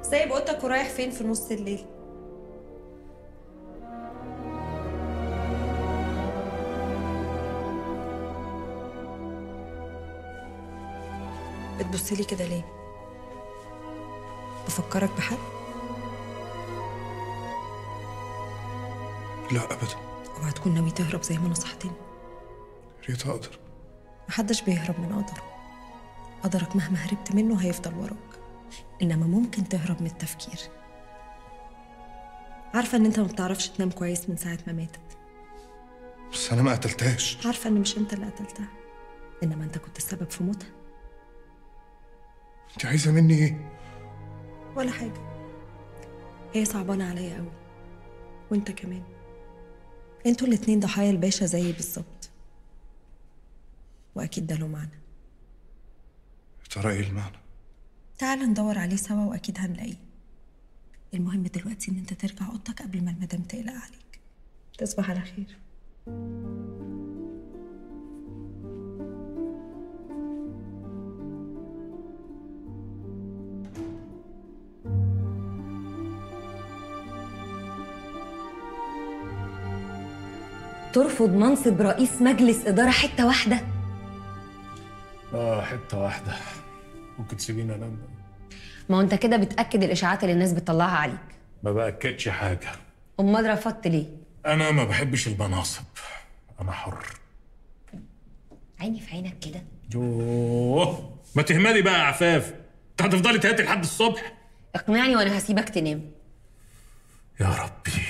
سايب اوضتك ورايح فين في نص الليل بتبصلي كده ليه بفكرك بحد لا ابدا اوعى تكون ناوي تهرب زي ما نصحتني يا ريت اقدر محدش بيهرب من قدره قدرك مهما هربت منه هيفضل وراك انما ممكن تهرب من التفكير عارفه ان انت ما بتعرفش تنام كويس من ساعه ما ماتت بس انا ما قتلتهاش عارفه ان مش انت اللي قتلتها انما انت كنت السبب في موتها انت عايزه مني ايه ولا حاجه هي صعبانه عليا قوي وانت كمان انتوا الاتنين ضحايا الباشا زيي بالظبط واكيد ده له معنى يا ترى ايه المعنى تعال ندور عليه سوا واكيد هنلاقيه المهم دلوقتي ان انت ترجع اوضتك قبل ما المدام تقلق عليك تصبح على خير ترفض منصب رئيس مجلس إدارة حتة واحدة اه حته واحده ممكن تسيبيني انام ما هو انت كده بتأكد الإشاعات اللي الناس بتطلعها عليك ما باكدش حاجه أمال رفضت ليه؟ انا ما بحبش المناصب انا حر عيني في عينك كده يوه ما تهملي بقى يا عفاف انت هتفضلي تهاتي لحد الصبح اقنعني وأنا هسيبك تنام يا ربي